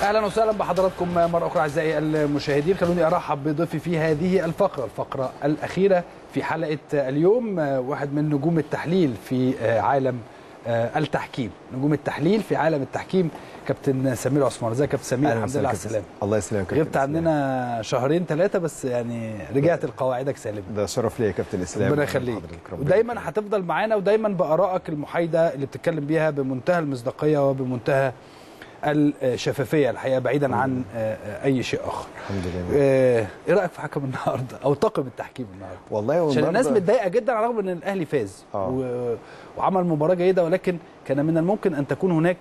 اهلا وسهلا بحضراتكم مره اخرى اعزائي المشاهدين خلوني ارحب بضيفي في هذه الفقره الفقره الاخيره في حلقه اليوم واحد من نجوم التحليل في عالم التحكيم نجوم التحليل في عالم التحكيم كابتن سمير عثمان ازيك يا كابتن سمير الحمد لله على السلامه الله يسلمك غبت عننا شهرين ثلاثه بس يعني رجعت لقواعدك سالم ده شرف ليا يا كابتن اسلام ربنا يخليك ودايما هتفضل معانا ودايما بارائك المحايده اللي بتتكلم بيها بمنتهى المصداقيه وبمنتهى الشفافيه الحقيقه بعيدا عن اي شيء اخر الحمد لله ايه رايك في حكم النهارده او طاقم التحكيم النهارده والله عشان الناس متضايقه جدا على الرغم ان الاهلي فاز آه. و... وعمل مباراه جيده ولكن كان من الممكن ان تكون هناك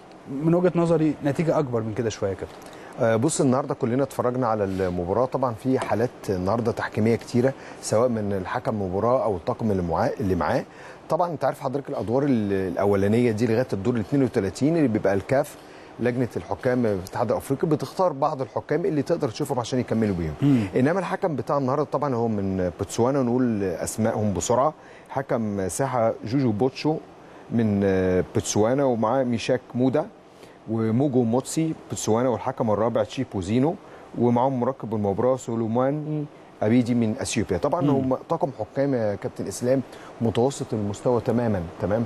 من وجهه نظري نتيجه اكبر من كده شويه يا كابتن آه بص النهارده كلنا اتفرجنا على المباراه طبعا في حالات النهارده تحكيميه كتيره سواء من الحكم مباراه او الطاقم اللي معاه اللي معاه طبعا انت عارف حضرتك الادوار الاولانيه دي لغايه الدور ال 32 اللي بيبقى الكاف لجنه الحكام في الاتحاد الافريقي بتختار بعض الحكام اللي تقدر تشوفهم عشان يكملوا بيهم مم. انما الحكم بتاع النهارده طبعا هو من بوتسوانا نقول اسمائهم بسرعه حكم ساحه جوجو بوتشو من بوتسوانا ومعاه ميشاك مودا وموجو موتسي بوتسوانا والحكم الرابع تشيبوزينو ومعاهم مراقب المباراه سولوماني ابيدي من اثيوبيا طبعا مم. هم طاقم حكام يا كابتن اسلام متوسط المستوى تماما تمام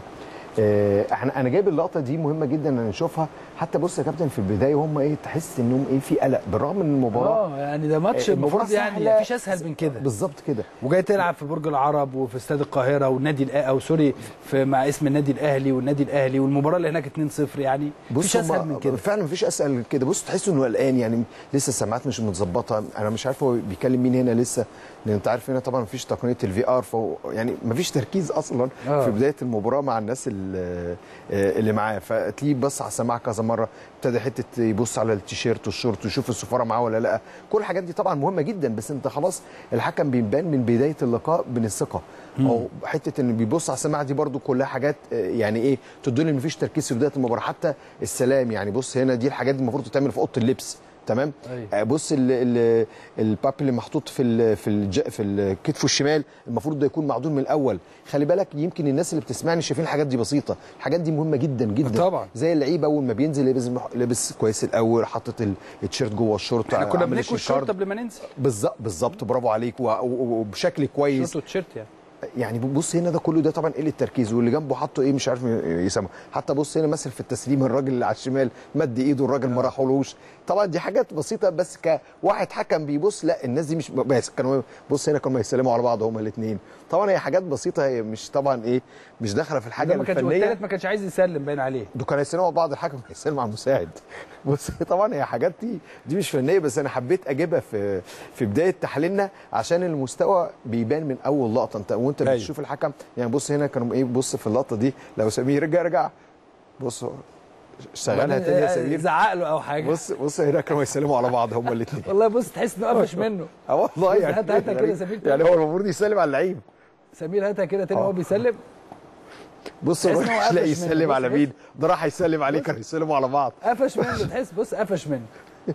آه، احنا انا جايب اللقطه دي مهمه جدا ان نشوفها حتى بص يا كابتن في البدايه هم ايه تحس انهم ايه في قلق بالرغم من المباراه اه يعني ده ماتش آه، المفروض المباراة يعني سهلة. مفيش اسهل من كده بالظبط كده وجاي تلعب في برج العرب وفي استاد القاهره والنادي الأ... او سوري في مع اسم النادي الاهلي والنادي الاهلي والمباراه اللي هناك 2-0 يعني مفيش بص اسهل هم من كده فعلا مفيش اسهل من كده بص تحس انه قلقان يعني لسه السماعات مش متظبطه انا مش عارف هو بيكلم مين هنا لسه لان انت عارف هنا طبعا مفيش تقنيه الفي ار فهو يعني مفيش تركيز اصلا آه. في بدايه المباراه مع الناس اللي, اللي معاه فتلاقيه بص على السماعه كذا مره ابتدى حته يبص على التيشيرت والشورت ويشوف السفاره معاه ولا لا كل الحاجات دي طبعا مهمه جدا بس انت خلاص الحكم بيبان من بدايه اللقاء من الثقه او حته انه بيبص على السماعه دي برده كلها حاجات آه، يعني ايه تدل ان مفيش تركيز في بدايه المباراه حتى السلام يعني بص هنا دي الحاجات دي المفروض تتعمل في اوضه اللبس تمام أيوة. آه، بص ال- ال- الباب اللي محطوط في ال في الج في الكتف الشمال المفروض ده يكون معدول من الاول خلي بالك يمكن الناس اللي بتسمعني شايفين الحاجات دي بسيطه الحاجات دي مهمه جدا جدا طبعا. زي اللعيبه اول ما بينزل لابس لابس كويس الاول حاطط ال- التيشيرت جوه الشورت احنا كنا عامل بنكوي الشيكارد. الشورت قبل ما ننزل بالظبط بالظبط برافو عليك و- و- وبشكل كويس شورت وتيشيرت يعني يعني بص هنا ده كله ده طبعا قله تركيز واللي جنبه حاطه ايه مش عارف يسمع حتى بص هنا مثل في التسليم الراجل اللي على الشمال مد ايده الراجل ما راحولوش طبعا دي حاجات بسيطه بس كواحد حكم بيبص لا الناس دي مش بس كانوا بص هنا كانوا يسلموا على بعض هما الاثنين طبعا هي حاجات بسيطه هي مش طبعا ايه مش داخله في الحاجه ده ما كانش الفنيه والتالت ما كانش عايز يسلم باين عليه دول كانوا يسلموا على بعض الحكم كان يسلم على المساعد بص طبعا هي حاجات دي دي مش فنيه بس انا حبيت اجيبها في في بدايه تحليلنا عشان المستوى بيبان من اول لقطه انت وانت أيوة. بتشوف الحكم يعني بص هنا كانوا ايه بص في اللقطه دي لو سمير رجع رجع بص شغالها تاني يا سمير زعق له او حاجه بص بص هنا كانوا يسلموا على بعض هما الاثنين والله بص تحس انه قفش منه اه والله يعني هات- هاتها كده يا سمير تاني. يعني هو المفروض يسلم على اللعيب سمير هاتها كده تاني آه. وهو بيسلم بص تحس هو إن هو قفش تلاقي منه. يسلم بص على بص. مين ده راح يسلم عليه كانوا يسلموا على بعض قفش منه تحس بص قفش منه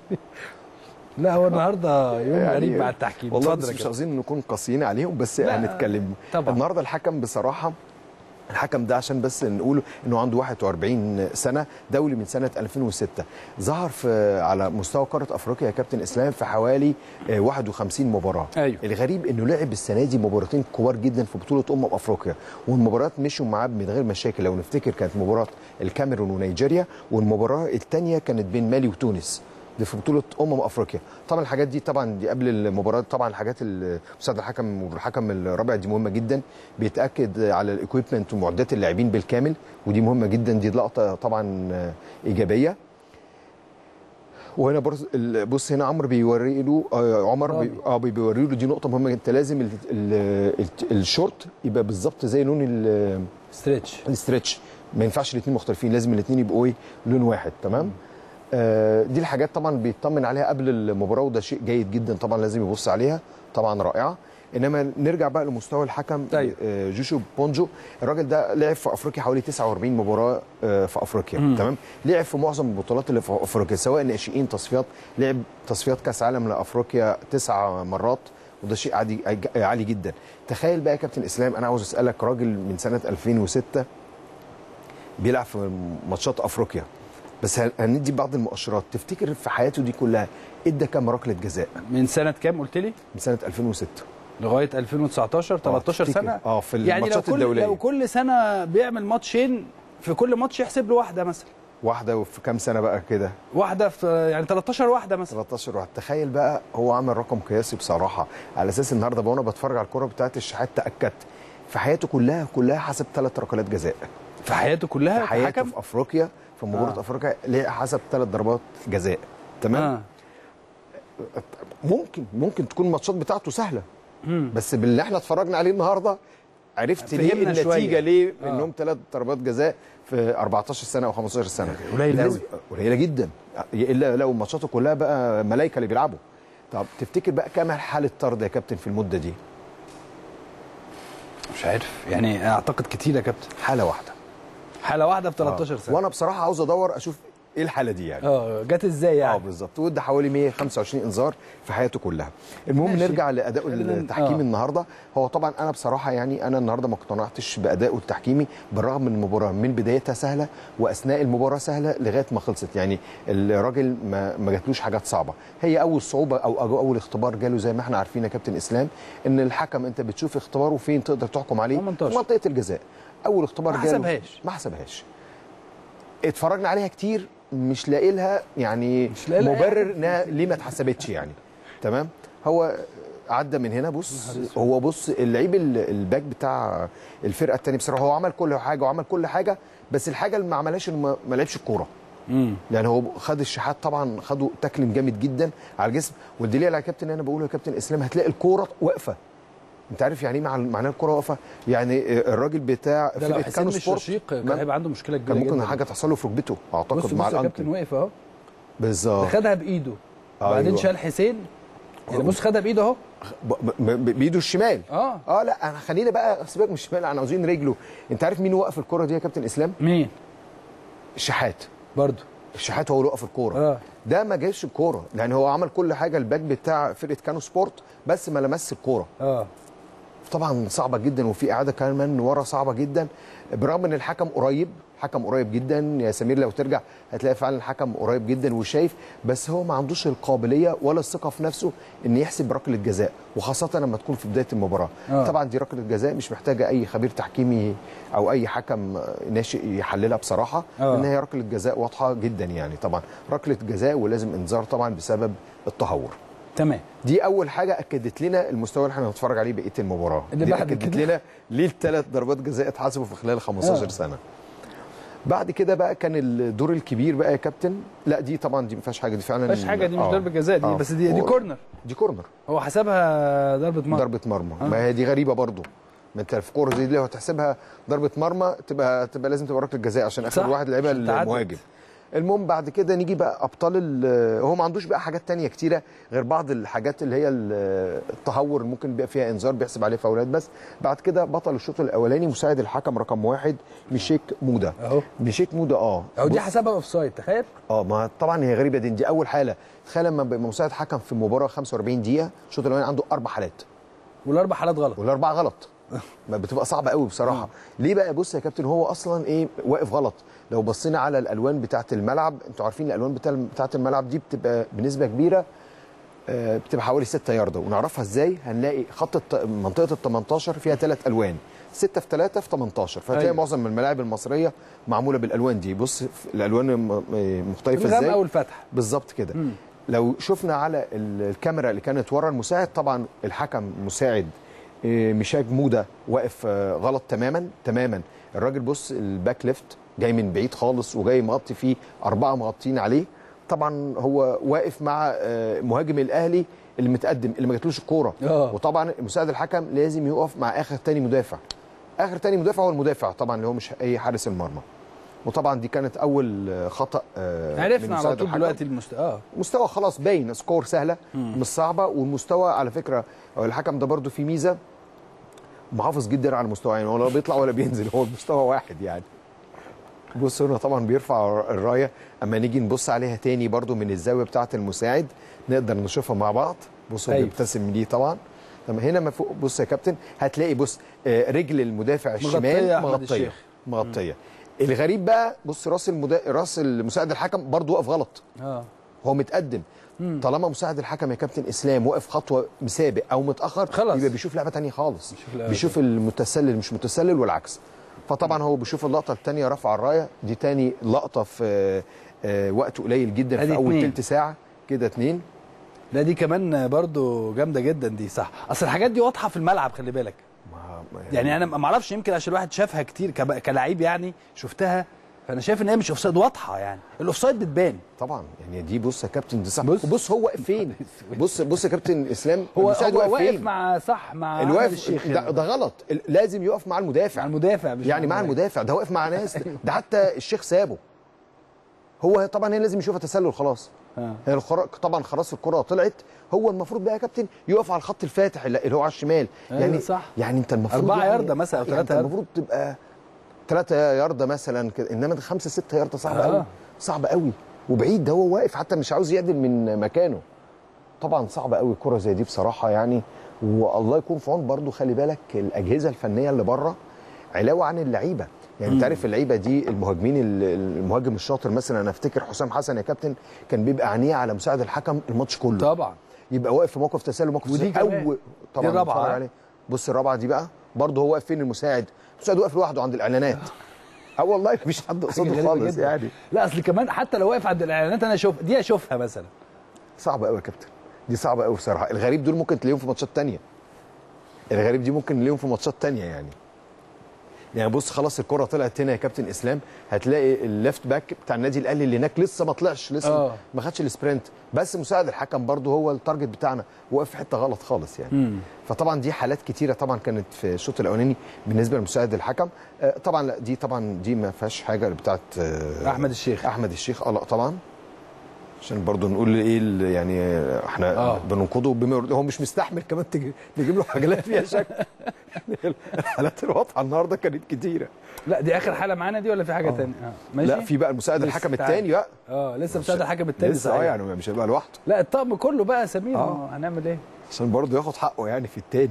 لا هو النهارده يوم يعني غريب مع التحكيم والله اتفضل بس يا مش كابتن. عاوزين نكون قاسيين عليهم بس لا، هنتكلم طبعا. النهارده الحكم بصراحه الحكم ده عشان بس نقول انه عنده 41 سنه دولي من سنه 2006 ظهر في على مستوى قاره افريقيا يا كابتن اسلام في حوالي آه، 51 مباراه أيوة. الغريب انه لعب السنه دي مباراتين كبار جدا في بطوله امم افريقيا والمباريات مشوا معاه من غير مشاكل لو نفتكر كانت مباراه الكاميرون ونيجيريا والمباراه الثانيه كانت بين مالي وتونس دي في بطوله امم افريقيا طبعا الحاجات دي طبعا دي قبل المباراه طبعا الحاجات ال- مساعد الحكم والحكم الرابع دي مهمه جدا بيتاكد على الاكويبمنت ومعدات اللاعبين بالكامل ودي مهمه جدا دي لقطه طبعا آه، ايجابيه وهنا برضه ال- بص هنا عمرو بيوري له آه عمر بي اه بي- بيوري له دي نقطه مهمه انت لازم ال ال ال الشورت يبقى بالظبط زي لون ال- ستريتش الاسترتش ما ينفعش الاثنين مختلفين لازم الاثنين يبقوا ايه لون واحد تمام آه دي الحاجات طبعا بيطمن عليها قبل المباراه وده شيء جيد جدا طبعا لازم يبص عليها طبعا رائعه انما نرجع بقى لمستوى الحكم طيب. آه جوشو بونجو الراجل ده لعب في افريقيا حوالي 49 مباراه آه في افريقيا مم. تمام لعب في معظم البطولات اللي في افريقيا سواء ناشئين تصفيات لعب تصفيات كاس عالم لافريقيا تسع مرات وده شيء عادي عالي جدا تخيل بقى يا كابتن اسلام انا عاوز اسالك راجل من سنه 2006 بيلعب في ماتشات افريقيا بس هن- هندي بعض المؤشرات تفتكر في حياته دي كلها ادى كام ركله جزاء من سنه كام قلت لي من سنه 2006 لغايه 2019 13 تفتكر؟ سنه اه في يعني لو الماتشات كل الدوليه لو كل سنه بيعمل ماتشين في كل ماتش يحسب له واحده مثلا واحده في كام سنه بقى كده واحده في يعني 13 واحده مثلا 13 واحد تخيل بقى هو عمل رقم قياسي بصراحه على اساس النهارده بقى وانا بتفرج على الكوره بتاعت الشحات تاكدت في حياته كلها كلها حسب ثلاث ركلات جزاء في حياته كلها في حياته حكم في افريقيا في مباراه آه. آه. افريقيا ليه حسب ثلاث ضربات جزاء تمام آه. آه. ممكن ممكن تكون الماتشات بتاعته سهله مم. بس باللي احنا اتفرجنا عليه النهارده عرفت ليه فهمنا النتيجه شوية. ليه آه. انهم ثلاث ضربات جزاء في 14 سنه او 15 سنه قليل أوي. بالنسبة- قليله جدا الا لو ماتشاته كلها بقى ملايكه اللي بيلعبوا طب تفتكر بقى كام حاله طرد يا كابتن في المده دي مش عارف يعني اعتقد كتير يا كابتن حاله واحده حاله واحده في 13 سنه وانا بصراحه عاوز ادور اشوف ايه الحاله دي يعني اه جت ازاي اه يعني بالظبط وادى حوالي 125 انذار في حياته كلها المهم ماشي. نرجع لاداء خلينا- التحكيمي آه. النهارده هو طبعا انا بصراحه يعني انا النهارده ما اقتنعتش بادائه التحكيمي بالرغم من المباراه من بدايتها سهله واثناء المباراه سهله لغايه ما خلصت يعني الراجل ما ما جاتلوش حاجات صعبه هي اول صعوبه او أو اول اختبار جاله زي ما احنا عارفين يا كابتن اسلام ان الحكم انت بتشوف اختباره فين تقدر تحكم عليه 18. في منطقه الجزاء اول اختبار ما جاله حسبهاش. ما حسبهاش اتفرجنا عليها كتير مش لاقي لها يعني مش لاقي لها أي مبرر انها ليه ما اتحسبتش يعني تمام هو عدى من هنا بص هو بص اللعيب ال- الباك بتاع الفرقه الثانيه بصراحه هو عمل كل حاجه وعمل كل حاجه بس الحاجه اللي ما عملهاش انه ما- ما لعبش الكوره امم يعني هو خد الشحات طبعا خدوا تاكلين جامد جدا على الجسم والدليل على كابتن انا بقوله يا كابتن اسلام هتلاقي الكوره واقفه انت عارف يعني ايه مع- معناه الكوره واقفه يعني الراجل بتاع ده لو فرقه حسين كانو مش سبورت رشيق كان ما- هيبقى عنده مشكله كبيره كان ممكن جدا. حاجه تحصل له في ركبته بص اعتقد بص مع يا كابتن الانكل واقف اهو بالظبط خدها بايده وبعدين أيوة. شال حسين يعني بص خدها بايده اهو ب- ب- ب- بايده الشمال اه اه لا انا خلينا بقى سيبك من الشمال انا عاوزين رجله انت عارف مين وقف الكره دي يا كابتن اسلام مين الشحات برضه الشحات هو اللي وقف الكوره اه ده ما جابش الكوره لان هو عمل كل حاجه الباك بتاع فرقه كانو سبورت بس ما لمسش الكوره اه طبعا صعبه جدا وفي اعاده كمان من ورا صعبه جدا برغم ان الحكم قريب حكم قريب جدا يا سمير لو ترجع هتلاقي فعلا الحكم قريب جدا وشايف بس هو ما عندوش القابليه ولا الثقه في نفسه ان يحسب ركله جزاء وخاصه لما تكون في بدايه المباراه آه. طبعا دي ركله جزاء مش محتاجه اي خبير تحكيمي او اي حكم ناشئ يحللها بصراحه آه. لان هي ركله جزاء واضحه جدا يعني طبعا ركله جزاء ولازم انذار طبعا بسبب التهور تمام دي اول حاجه اكدت لنا المستوى اللي احنا هنتفرج عليه بقيه المباراه اللي دي بعد اكدت كده. لنا ليه الثلاث ضربات جزاء اتحسبوا في خلال 15 آه. سنه بعد كده بقى كان الدور الكبير بقى يا كابتن لا دي طبعا دي ما فيهاش حاجه دي فعلا مفيش حاجه دي مش آه. ضربه جزاء دي آه. بس دي دي هو- كورنر دي كورنر هو حسبها ضربه مرمى ضربه مرمى آه. ما هي دي غريبه برضو ما انت في كوره زي دي لو هتحسبها ضربه مرمى تبقى تبقى لازم تبقى ركله جزاء عشان اخر صح، واحد لعبها عشان تعدد. المهاجم المهم بعد كده نيجي بقى ابطال ال- هو ما عندوش بقى حاجات تانية كتيره غير بعض الحاجات اللي هي ال- التهور اللي ممكن بيبقى فيها انذار بيحسب عليه فاولات بس بعد كده بطل الشوط الاولاني مساعد الحكم رقم واحد ميشيك مودا اهو ميشيك مودا اه اهو دي بص- حسبها اوف سايد تخيل اه ما طبعا هي غريبه دي دي اول حاله تخيل لما يبقى مساعد حكم في مباراه 45 دقيقه الشوط الاولاني عنده اربع حالات والاربع حالات غلط والاربعه غلط ما بتبقى صعبه قوي بصراحه ليه بقى بص يا كابتن هو اصلا ايه واقف غلط لو بصينا على الالوان بتاعه الملعب انتوا عارفين الالوان بتاع بتاعه الملعب دي بتبقى بنسبه كبيره آه، بتبقى حوالي 6 ياردة ونعرفها ازاي هنلاقي خط الت- منطقه ال 18 فيها ثلاث الوان 6 في 3 في 18 فهتلاقي أيوة. معظم الملاعب المصريه معموله بالالوان دي بص في الالوان م- مختلفه الغامقه ازاي والفتح بالظبط كده مم. لو شفنا على ال- الكاميرا اللي كانت ورا المساعد طبعا الحكم مساعد آه، ميشاك مودا واقف آه، غلط تماما تماما الراجل بص الباك ليفت جاي من بعيد خالص وجاي مغطي فيه اربعه مغطين عليه طبعا هو واقف مع آه، مهاجم الاهلي اللي متقدم اللي ما جاتلوش الكوره آه. وطبعا مساعد الحكم لازم يقف مع اخر تاني مدافع اخر تاني مدافع هو المدافع طبعا اللي هو مش اي حارس المرمى وطبعا دي كانت اول آه، خطا آه، من عرفنا على مساعد طول الحكم. دلوقتي المست... اه مستوى خلاص باين سكور سهله مش صعبه والمستوى على فكره هو الحكم ده برده فيه ميزه محافظ جدا على المستوى يعني ولا بيطلع ولا بينزل هو المستوى واحد يعني بص هنا طبعا بيرفع الرايه اما نيجي نبص عليها تاني برده من الزاويه بتاعه المساعد نقدر نشوفها مع بعض بص هو أيوة. بيبتسم ليه طبعا طب هنا ما فوق بص يا كابتن هتلاقي بص آه، رجل المدافع مغطية الشمال أحمد مغطيه الشيخ. مغطيه الغريب بقى بص راس المدا... راس المساعد الحكم برضه وقف غلط اه هو متقدم طالما مساعد الحكم يا كابتن اسلام واقف خطوه مسابق او متاخر خلاص. يبقى بيشوف لعبه تانية خالص بيشوف لعبة بيشوف المتسلل مش متسلل والعكس فطبعا هو بيشوف اللقطه الثانيه رفع الرايه دي تاني لقطه في آه، وقت قليل جدا أدي في اول اتنين. تلت ساعه كده اتنين لا دي كمان برضو جامده جدا دي صح اصل الحاجات دي واضحه في الملعب خلي بالك ما- ما- يعني انا ما اعرفش يمكن عشان الواحد شافها كتير كب- كلاعب يعني شفتها فانا شايف ان هي مش اوفسايد واضحه يعني الاوفسايد بتبان طبعا يعني دي بص يا كابتن دي صح بص. بص, بص هو واقف فين بص بص يا كابتن اسلام هو المساعد هو واقف فين مع صح مع أحمد الواقف الشيخ ده, هنا. ده غلط ال- لازم يقف مع المدافع مع المدافع مش يعني مع المدافع ده واقف مع ناس ده حتى الشيخ سابه هو طبعا هي لازم يشوفها تسلل خلاص آه. هي الخر... طبعا خلاص الكره طلعت هو المفروض بقى يا كابتن يقف على الخط الفاتح اللي اللي هو على الشمال أيوة يعني صح. يعني انت المفروض أربعة يعني ياردة مثلا أو يعني ثلاثة انت ياردة. المفروض تبقى ثلاثة ياردة مثلا كده انما ده خمسة ستة ياردة صعبة آه. قوي صعبة قوي وبعيد ده هو واقف حتى مش عاوز يعدل من مكانه طبعا صعبة قوي الكرة زي دي بصراحة يعني والله يكون في عون برضو خلي بالك الأجهزة الفنية اللي بره علاوة عن اللعيبة يعني انت عارف اللعيبه دي المهاجمين ال- المهاجم الشاطر مثلا انا افتكر حسام حسن يا كابتن كان بيبقى عينيه على مساعد الحكم الماتش كله طبعا يبقى واقف في موقف تسلل موقف ودي تسلل كمان. أول طبعا دي الرابعة، بتفرج ها؟ عليه بص الرابعه دي بقى برضه هو واقف فين المساعد المساعد واقف لوحده عند الاعلانات اه والله مفيش حد حاجة قصاده غريبة خالص جدا. يعني لا اصل كمان حتى لو واقف عند الاعلانات انا اشوف دي اشوفها مثلا صعبه قوي يا كابتن دي صعبه قوي بصراحه الغريب دول ممكن تلاقيهم في ماتشات تانية الغريب دي ممكن نلاقيهم في ماتشات تانية يعني يعني بص خلاص الكره طلعت هنا يا كابتن اسلام هتلاقي الليفت باك بتاع النادي الاهلي اللي هناك لسه ما طلعش لسه آه. ما خدش السبرنت بس مساعد الحكم برضه هو التارجت بتاعنا واقف في حته غلط خالص يعني مم. فطبعا دي حالات كتيره طبعا كانت في الشوط الاولاني بالنسبه لمساعد الحكم آه، طبعا لا دي طبعا دي ما فيهاش حاجه بتاعت آه، احمد الشيخ احمد الشيخ اه لا طبعا عشان برضه نقول ايه ال- يعني آه، احنا آه. آه. بننقده بما يرضي هو مش مستحمل كمان تجي نجيب له حاجات فيها شك الحالات الواضحه النهارده كانت كتيره لا دي اخر حاله معانا دي ولا في حاجه ثانيه آه. ماشي لا في بقى المساعد لسه الحكم تعال. الثاني بقى اه لسه مساعد الحكم الثاني لسه اه صحيح يعني مش هيبقى لوحده لا الطقم كله بقى يا سمير آه. ما هنعمل ايه عشان برضه ياخد حقه يعني في الثاني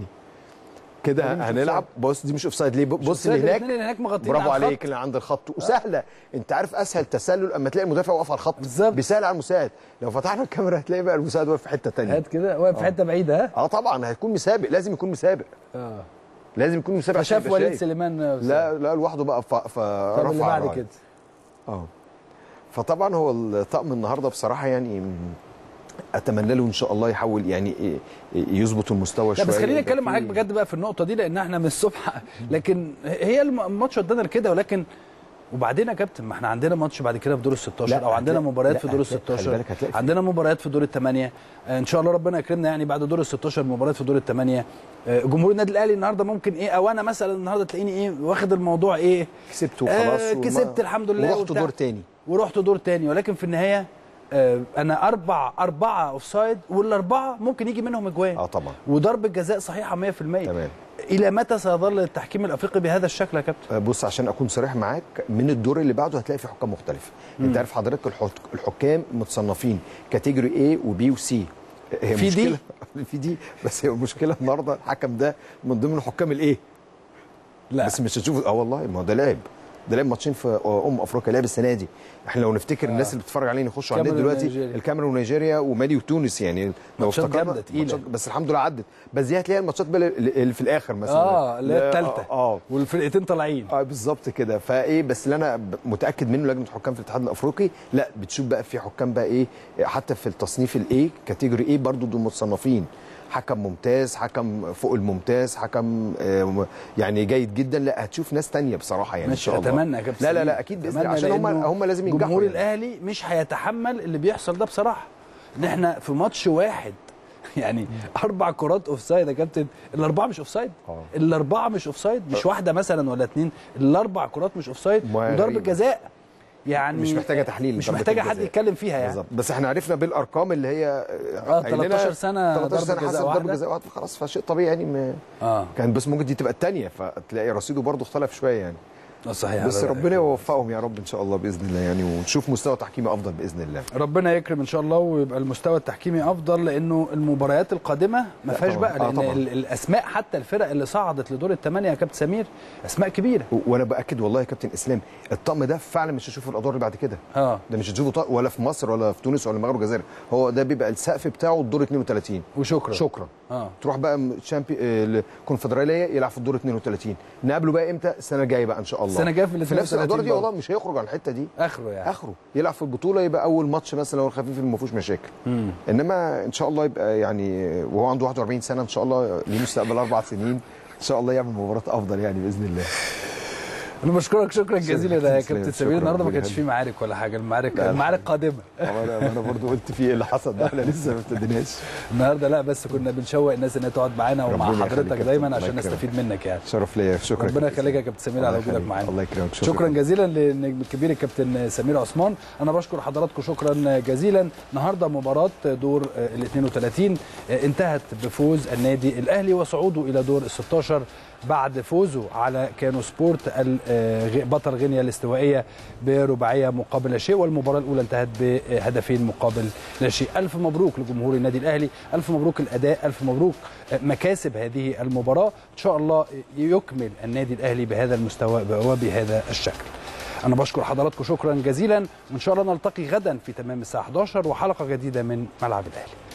كده دي مش هنلعب بص دي مش اوفسايد ليه بص أوفسايد، اللي هناك الاثنين اللي هناك مغطيين برافو على عليك الخط. اللي عند الخط وسهله انت عارف اسهل تسلل اما تلاقي المدافع واقف على الخط بالظبط. بيسهل على المساعد لو فتحنا الكاميرا هتلاقي بقى المساعد واقف في حته ثانيه هات كده واقف في حته بعيده ها اه طبعا هيكون مسابق لازم يكون مسابق اه لازم يكون مسابق عشان فشاف يبقى وليد شايف. سليمان آه، لا لا لوحده بقى ف... ف... طب اللي رفع بعد الراية. كده اه فطبعا هو الطقم النهارده بصراحه يعني م- اتمنى له ان شاء الله يحاول يعني ي- يظبط المستوى لا شويه بس خلينا يبقى نتكلم في- معاك بجد بقى في النقطه دي لان احنا من الصبح لكن هي الم- الماتش ودانا لكده ولكن وبعدين يا كابتن ما احنا عندنا ماتش بعد كده في دور ال 16 لا، او عندنا هتلاقي- مباريات لا، في دور ال هتلاقي- خلي 16 بالك هتلاقي في- عندنا مباريات في دور الثمانيه ان شاء الله ربنا يكرمنا يعني بعد دور ال 16 مباريات في دور الثمانيه آه، جمهور النادي الاهلي النهارده ممكن ايه او انا مثلا النهارده تلاقيني ايه واخد الموضوع ايه كسبت وخلاص آه وما- كسبت الحمد لله ورحت وبتاع. دور تاني ورحت دور تاني ولكن في النهايه آه، انا اربع اربعه اوف سايد والاربعه ممكن يجي منهم اجوان اه طبعا وضربه جزاء صحيحه 100% تمام الى متى سيظل التحكيم الافريقي بهذا الشكل يا كابتن آه، بص عشان اكون صريح معاك من الدور اللي بعده هتلاقي في حكام مختلفه انت عارف حضرتك الحك- الحكام متصنفين كاتيجوري A وبي وسي هي في دي؟ مشكله في دي بس هي المشكله النهارده الحكم ده من ضمن حكام الايه لا بس مش هتشوف اه والله ما هو ده لعب ده لعب ماتشين في ام افريقيا لعب السنه دي احنا لو نفتكر آه. الناس اللي بتتفرج علينا يخشوا علينا كاميرون دلوقتي ونيجيريا. الكاميرون ونيجيريا ومالي وتونس يعني لو ماتشات افتكرنا جامدة، تقيلة. ماتشات- بس الحمد لله عدت بس دي هتلاقي الماتشات بقى اللي اللي في الاخر مثلا اه اللي هي لا، الثالثه اه آه. والفرقتين طالعين اه بالظبط كده فايه بس اللي انا ب- متاكد منه لجنه حكام في الاتحاد الافريقي لا بتشوف بقى في حكام بقى ايه حتى في التصنيف الايه كاتيجوري ايه برضو دول متصنفين حكم ممتاز حكم فوق الممتاز حكم آه، م- يعني جيد جدا لا هتشوف ناس تانية بصراحه يعني ان ماشي شاء الله اتمنى يا كابتن لا لا سليم. لا اكيد باذن الله أتمنى عشان هم لأنه هم لازم ينجحوا جمهور يعني. الاهلي مش هيتحمل اللي بيحصل ده بصراحه ان احنا في ماتش واحد يعني اربع كرات اوف سايد يا كابتن الاربعه مش اوف سايد آه. الاربعه مش اوف سايد مش واحده مثلا ولا اتنين الاربع كرات مش اوف سايد ما وضربه غريبة. جزاء يعني مش محتاجه تحليل مش ضربة محتاجه حد الجزاء. يتكلم فيها يعني بالظبط بس احنا عرفنا بالارقام اللي هي اه قايلينها 13 سنه 13 سنه ضربة حسب ضربه واحدة. جزاء واحد خلاص فشيء طبيعي يعني ما اه كان بس ممكن دي تبقى الثانيه فتلاقي رصيده برضه اختلف شويه يعني صحيح بس هذا- ربنا يوفقهم يا رب ان شاء الله باذن الله يعني ونشوف مستوى تحكيمي افضل باذن الله ربنا يكرم ان شاء الله ويبقى المستوى التحكيمي افضل لانه المباريات القادمه ما لا فيهاش طبعاً. بقى آه لان طبعاً. ال- الاسماء حتى الفرق اللي صعدت لدور الثمانيه يا كابتن سمير اسماء كبيره و- وانا باكد والله يا كابتن اسلام الطقم ده فعلا مش هشوفه الادوار اللي بعد كده اه ده مش هتشوفه طقم ولا في مصر ولا في تونس ولا المغرب والجزائر هو ده بيبقى السقف بتاعه الدور 32 وشكرا شكرا اه تروح بقى شامبي الكونفدراليه يلعب في الدور 32 نقابله بقى امتى السنه الجايه بقى ان شاء الله السنة الجاية في ال في نفس الادوار دي 32 والله مش هيخرج عن الحته دي اخره يعني اخره يلعب في البطوله يبقى اول ماتش مثلا لو الخفيف اللي ما فيهوش مشاكل مم. انما ان شاء الله يبقى يعني وهو عنده 41 سنه ان شاء الله ليه مستقبل اربع سنين ان شاء الله يعمل مباراه افضل يعني باذن الله انا بشكرك شكرا جزيلا يا تسلم. كابتن شكراً. سمير النهارده ما ربنا كانش في معارك ولا حاجه المعارك لا، المعارك قادمه انا انا برضو قلت في ايه اللي حصل ده احنا لسه ما ابتديناش النهارده لا بس كنا بنشوق الناس انها تقعد معانا ومع ربنا يخليك حضرتك يا دايما كابتن. عشان الله يكرمك. نستفيد منك يعني شرف ليا شكرا ربنا يخليك يا كابتن سمير على الله وجودك يخليك. معانا الله يكرمك شكرا جزيلا للنجم الكبير الكابتن سمير عثمان انا بشكر حضراتكم شكرا جزيلا النهارده مباراه دور ال 32 انتهت بفوز النادي الاهلي وصعوده الى دور ال 16 بعد فوزه على كانو سبورت ال- بطل غينيا الاستوائيه برباعيه مقابل لا شيء والمباراه الاولى انتهت بهدفين مقابل لا شيء الف مبروك لجمهور النادي الاهلي الف مبروك الاداء الف مبروك مكاسب هذه المباراه ان شاء الله يكمل النادي الاهلي بهذا المستوى وبهذا الشكل انا بشكر حضراتكم شكرا جزيلا وان شاء الله نلتقي غدا في تمام الساعه 11 وحلقه جديده من ملعب الاهلي